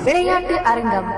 விளையாட்டு அரங்கம்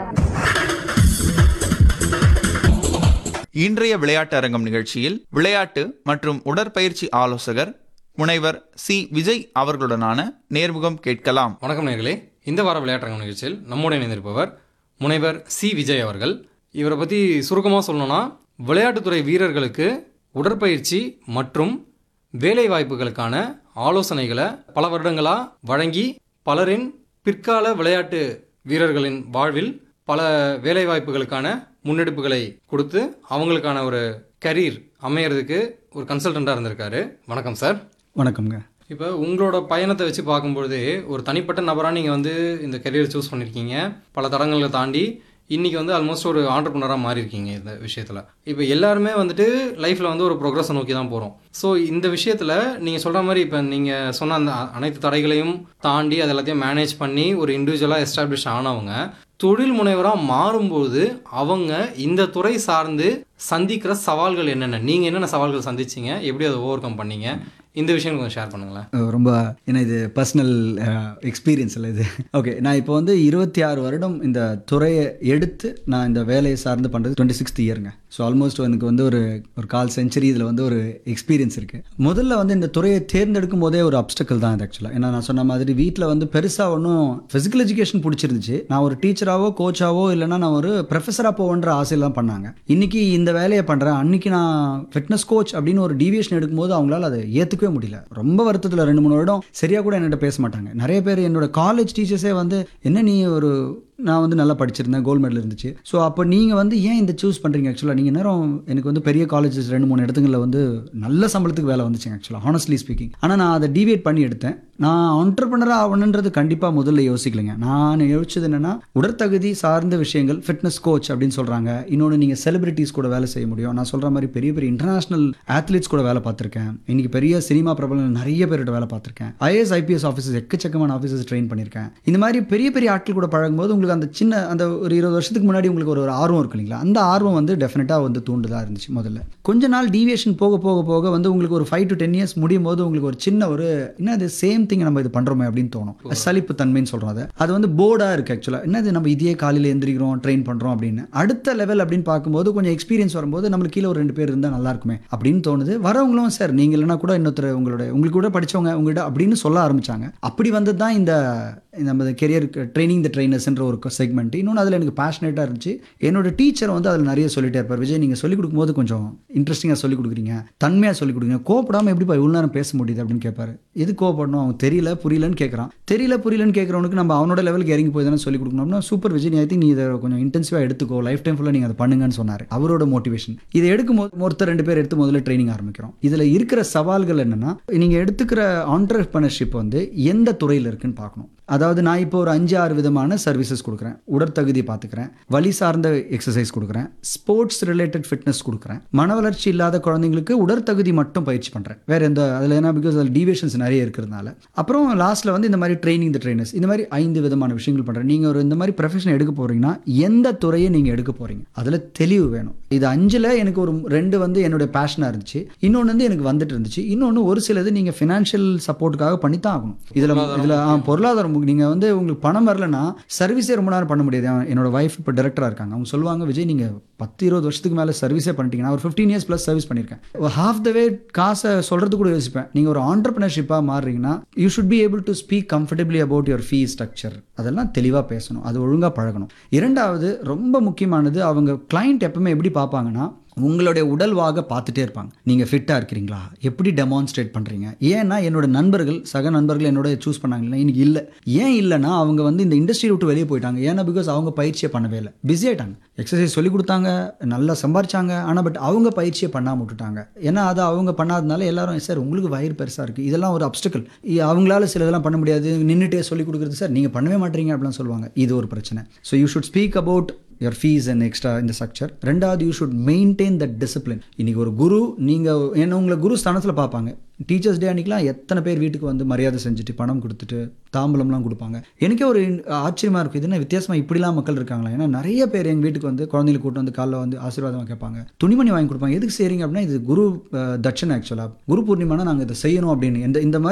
இன்றைய விளையாட்டு அரங்கம் நிகழ்ச்சியில் விளையாட்டு மற்றும் உடற்பயிற்சி ஆலோசகர் முனைவர் சி விஜய் அவர்களுடனான நேர்முகம் கேட்கலாம் வணக்கம் நேர்களே இந்த வார விளையாட்டரங்கம் நிகழ்ச்சியில் நம்முடன் இணைந்திருப்பவர் முனைவர் சி விஜய் அவர்கள் இவரை பற்றி சுருக்கமாக சொல்லணும்னா விளையாட்டுத்துறை வீரர்களுக்கு உடற்பயிற்சி மற்றும் வேலை வாய்ப்புகளுக்கான ஆலோசனைகளை பல வருடங்களாக வழங்கி பலரின் பிற்கால விளையாட்டு வீரர்களின் வாழ்வில் பல வேலை வாய்ப்புகளுக்கான முன்னெடுப்புகளை கொடுத்து அவங்களுக்கான ஒரு கரியர் அமையறதுக்கு ஒரு கன்சல்டண்ட்டாக இருந்திருக்காரு வணக்கம் சார் வணக்கம்ங்க இப்போ உங்களோட பயணத்தை வச்சு பார்க்கும்பொழுது ஒரு தனிப்பட்ட நபராக நீங்கள் வந்து இந்த கெரியர் சூஸ் பண்ணியிருக்கீங்க பல தடங்களை தாண்டி இன்றைக்கி வந்து ஆல்மோஸ்ட் ஒரு ஆண்டர்பனராக மாறி இருக்கீங்க இந்த விஷயத்தில் இப்போ எல்லாருமே வந்துட்டு லைஃப்பில் வந்து ஒரு ப்ரோக்ரஸை நோக்கி தான் போகிறோம் ஸோ இந்த விஷயத்தில் நீங்கள் சொல்கிற மாதிரி இப்போ நீங்கள் சொன்ன அந்த அ- அனைத்து தடைகளையும் தாண்டி அது எல்லாத்தையும் மேனேஜ் பண்ணி ஒரு இண்டிவிஜுவலாக எஸ்டாப்ளிஷ் ஆனவங்க தொழில் முனைவராக மாறும்போது அவங்க இந்த துறை சார்ந்து சந்திக்கிற சவால்கள் என்னென்ன நீங்கள் என்னென்ன சவால்கள் சந்திச்சீங்க எப்படி அதை ஓவர் கம் பண்ணீங்க இந்த விஷயம் கொஞ்சம் ஷேர் பண்ணுங்களேன் அஹ் ரொம்ப ஏன்னா இது பர்சனல் எக்ஸ்பீரியன்ஸ் இல்லை இது ஓகே நான் இப்போ வந்து இருபத்தி ஆறு வருடம் இந்த துறையை எடுத்து நான் இந்த வேலையை சார்ந்து பண்ணுறது டுவெண்ட்டி சிக்ஸ்த் இயருங்க ஸோ ஆல்மோஸ்ட் எனக்கு வந்து ஒரு ஒரு கால் செஞ்சுரி இதில் வந்து ஒரு எக்ஸ்பீரியன்ஸ் இருக்குது முதல்ல வந்து இந்த துறையை தேர்ந்தெடுக்கும் போதே ஒரு அப்டக்கல் தான் இது ஆக்சுவலாக ஏன்னா நான் சொன்ன மாதிரி வீட்டில் வந்து பெருசாக ஒன்றும் ஃபிசிக்கல் எஜுகேஷன் பிடிச்சிருந்துச்சு நான் ஒரு டீச்சராகவோ கோச்சாவோ இல்லைன்னா நான் ஒரு ப்ரொஃபஸராக போவேன்ற ஆசையில் தான் பண்ணாங்க இன்னைக்கு இந்த வேலையை பண்ணுறேன் அன்னைக்கு நான் ஃபிட்னஸ் கோச் அப்படின்னு ஒரு டீவியேஷன் எடுக்கும்போது அவங்களால அதை ஏற்றுக்கவே முடியல ரொம்ப வருத்தத்தில் ரெண்டு மூணு வருடம் சரியாக கூட என்கிட்ட பேச மாட்டாங்க நிறைய பேர் என்னோட காலேஜ் டீச்சர்ஸே வந்து என்ன நீ ஒரு நான் வந்து நல்லா படிச்சிருந்தேன் கோல்டு மெடல் இருந்துச்சு ஸோ அப்போ நீங்கள் வந்து ஏன் இந்த சூஸ் பண்ணுறீங்க ஆக்சுவலாக நீங்கள் நேரம் எனக்கு வந்து பெரிய காலேஜஸ் ரெண்டு மூணு இடத்துங்களில் வந்து நல்ல சம்பளத்துக்கு வேலை வந்துச்சுங்க ஆக்சுவலாக ஹானஸ்ட்லி ஸ்பீக்கிங் ஆனால் நான் அதை டிவியேட் பண்ணி எடுத்தேன் நான் ஆண்டர்பனராக ஆகணுன்றது கண்டிப்பாக முதல்ல யோசிக்கலைங்க நான் யோசிச்சது என்னன்னா உடற்தகுதி சார்ந்த விஷயங்கள் ஃபிட்னஸ் கோச் அப்படின்னு சொல்கிறாங்க இன்னொன்று நீங்கள் செலிபிரிட்டிஸ் கூட வேலை செய்ய முடியும் நான் சொல்கிற மாதிரி பெரிய பெரிய இன்டர்நேஷனல் athletes கூட வேலை பார்த்துருக்கேன் இன்னைக்கு பெரிய சினிமா பிரபலம் நிறைய பேர்கிட்ட வேலை பார்த்துருக்கேன் ஐஏஎஸ் ஐபிஎஸ் ஆஃபீஸர்ஸ் எக்கச்சக்கமான ஆஃபீஸர்ஸ் ட்ரெயின் பண்ணியிருக்கேன் இந்த மாதிரி பெரிய பெரிய ஆட்கள் கூட பழகும்போது உங்களுக்கு அந்த சின்ன அந்த ஒரு இருபது வருஷத்துக்கு முன்னாடி உங்களுக்கு ஒரு ஒரு ஆர்வம் இருக்கு இல்லைங்களா அந்த ஆர்வம் வந்து டெஃபினட்டாக வந்து தூண்டுதலாக இருந்துச்சு முதல்ல கொஞ்ச நாள் டீவியேஷன் போக போக போக வந்து உங்களுக்கு ஒரு ஃபைவ் டு டென் இயர்ஸ் முடியும் போது உங்களுக்கு ஒரு சின்ன ஒரு என்ன இது சேம் திங் நம்ம இது பண்ணுறோமே அப்படின்னு தோணும் சலிப்பு தன்மைன்னு சொல்கிறோம் அது அது வந்து போர்டாக இருக்குது ஆக்சுவலாக என்னது நம்ம இதே காலையில் எந்திரிக்கிறோம் ட்ரெயின் பண்ணுறோம் அப்படின்னு அடுத்த லெவல் அப்படின்னு பார்க்கும்போது கொஞ்சம் எக்ஸ்பீரியன்ஸ் வரும்போது நம்மளுக்கு கீழே ஒரு ரெண்டு பேர் இருந்தால் நல்லா இருக்குமே அப்படின்னு தோணுது வரவங்களும் சார் நீங்கள் இல்லைனா கூட இன்னொருத்தர் உங்களோட உங்களுக்கு கூட படிச்சவங்க உங்கள்கிட்ட அப்படின்னு சொல்ல ஆரம்பிச்சாங்க அப்படி வந்தது தான் இந்த நம்ம கெரியர் ட்ரைனிங் த ட்ரைனர்ஸ்ன்ற ஒரு செக்மெண்ட் இன்னொன்று அதில் எனக்கு பேஷனேட்டாக இருந்துச்சு என்னோட டீச்சர் வந்து அதில் நிறைய சொல்லிட்டே இருப்பார் விஜய் நீங்கள் சொல்லிக் கொடுக்கும்போது கொஞ்சம் இன்ட்ரெஸ்டிங்காக சொல்லிக் கொடுக்குறீங்க தன்மையாக சொல்லிக் கொடுக்குறீங்க கோப்படாமல் எப்படிப்பா இவ்வளோ நேரம் பேச முடியுது அப்படின்னு கேட்பாரு எது கோவப்படணும் அவன் தெரியல புரியலன்னு கேட்குறான் தெரியல புரியலன்னு கேட்குறவனுக்கு நம்ம அவனோட லெவலுக்கு இறங்கி போய் தானே சொல்லிக் கொடுக்கணும்னா சூப்பர் விஜய் ஐ திங்க் நீ இதை கொஞ்சம் இன்டென்சிவாக எடுத்துக்கோ லைஃப் டைம் ஃபுல்லாக நீங்கள் அதை பண்ணுங்கன்னு சொன்னார் அவரோட மோட்டிவேஷன் இதை எடுக்கும்போது ஒருத்தர் ரெண்டு பேர் எடுத்து முதல்ல ட்ரைனிங் ஆரம்பிக்கிறோம் இதில் இருக்கிற சவால்கள் என்னன்னா நீங்கள் எடுத்துக்கிற ஆண்டர்பிரினர்ஷிப் வந்து எந்த துறையில் இருக்குன்னு பார்க்கணும் அதாவது நான் இப்போ ஒரு அஞ்சு ஆறு விதமான சர்வீசஸ் கொடுக்குறேன் உடற்தகுதி பார்த்துக்கிறேன் வலி சார்ந்த எக்ஸசைஸ் கொடுக்குறேன் ஸ்போர்ட்ஸ் ரிலேட்டட் ஃபிட்னஸ் கொடுக்குறேன் மன வளர்ச்சி இல்லாத குழந்தைங்களுக்கு உடற்தகுதி மட்டும் பயிற்சி பண்ணுறேன் வேற எந்த அதில் என்ன பிகாஸ் அதில் டீவியேஷன்ஸ் நிறைய இருக்கிறதுனால அப்புறம் லாஸ்ட்டில் வந்து இந்த மாதிரி ட்ரைனிங் த ட்ரைனர்ஸ் இந்த மாதிரி ஐந்து விதமான விஷயங்கள் பண்ணுறேன் நீங்கள் ஒரு இந்த மாதிரி ப்ரொஃபஷன் எடுக்க போகிறீங்கன்னா எந்த துறையை நீங்கள் எடுக்க போகிறீங்க அதில் தெளிவு வேணும் இது அஞ்சில் எனக்கு ஒரு ரெண்டு வந்து என்னுடைய பேஷனாக இருந்துச்சு இன்னொன்று வந்து எனக்கு வந்துட்டு இருந்துச்சு இன்னொன்று ஒரு சிலது நீங்கள் ஃபினான்ஷியல் சப்போர்ட்டுக்காக பண்ணி தான் ஆகணும் இதில் இதில் பொருளாதாரம் நீங்கள் வந்து உங்களுக்கு பணம் வரலன்னா சர்வீஸே ரொம்ப நேரம் பண்ண முடியாது அவன் என்னோட ஒய்ஃப் இப்போ டேரக்டராக இருக்காங்க அவங்க சொல்லுவாங்க விஜய் நீங்கள் பத்து இருபது வருஷத்துக்கு மேலே சர்வீஸே பண்ணிட்டீங்கன்னா ஒரு ஃபிஃப்டீன் இயர்ஸ் ப்ளஸ் சர்வீஸ் பண்ணியிருக்கேன் ஹாஃப் த வே காசை சொல்கிறது கூட யோசிப்பேன் நீங்கள் ஒரு ஆண்டர்பிரினர்ஷிப்பாக மாறுறீங்கன்னா you should be able to speak comfortably about your fee structure அதெல்லாம் தெளிவாக பேசணும் அது ஒழுங்காக பழகணும் இரண்டாவது ரொம்ப முக்கியமானது அவங்க கிளைண்ட் எப்பவுமே எப்படி பார்ப்பாங்கன்னா உங்களுடைய உடல்வாக பார்த்துட்டே இருப்பாங்க நீங்கள் ஃபிட்டாக இருக்கிறீங்களா எப்படி டெமான்ஸ்ட்ரேட் பண்ணுறீங்க ஏன்னா என்னோட நண்பர்கள் சக நண்பர்கள் என்னோட சூஸ் பண்ணாங்களா இன்னைக்கு இல்லை ஏன் இல்லைன்னா அவங்க வந்து இந்த இண்டஸ்ட்ரி விட்டு வெளியே போயிட்டாங்க ஏன்னா பிகாஸ் அவங்க பயிற்சியை பண்ணவே இல்லை பிஸி ஆயிட்டாங்க எக்ஸசைஸ் சொல்லி கொடுத்தாங்க நல்லா சம்பாரிச்சாங்க ஆனால் பட் அவங்க பயிற்சியை பண்ணாம விட்டுட்டாங்க ஏன்னா அதை அவங்க பண்ணாதனால எல்லாரும் சார் உங்களுக்கு வயிறு பெருசாக இருக்குது இதெல்லாம் ஒரு அப்டக்கல் அவங்களால சில இதெல்லாம் பண்ண முடியாது நின்றுட்டே சொல்லி கொடுக்குறது சார் நீங்கள் பண்ணவே மாட்டீங்க அப்படிலாம் சொல்லுவாங்க இது ஒரு பிரச்சனை so you should speak about your fees and extra இந்த ஸ்ட்ரக்சர் ரெண்டாவது you should maintain that discipline இன்னைக்கு ஒரு குரு நீங்கள் என்ன உங்களை குரு ஸ்தானத்தில் பார்ப்பாங்க டீச்சர்ஸ் டே அன்னைக்கெலாம் எத்தனை பேர் வீட்டுக்கு வந்து மரியாதை செஞ்சுட்டு பணம் கொடுத்துட்டு தாம்பூலம்லாம் கொடுப்பாங்க எனக்கே ஒரு ஆச்சரியமாக இருக்கும் இது என்ன வித்தியாசமாக இப்படிலாம் மக்கள் இருக்காங்களா ஏன்னா நிறைய பேர் எங்கள் வீட்டுக்கு வந்து குழந்தைகளை கூட்டு வந்து காலைல வந்து ஆசீர்வாதமாக கேட்பாங்க துணிமணி வாங்கி கொடுப்பாங்க எதுக்கு செய்றீங்க அப்படின்னா இது குரு அஹ், தட்சணை ஆக்சுவலாக குரு பூர்ணிமானா நாங்கள் இதை செய்யணும் அப்படின்னு இந்த இந்த மாதிரி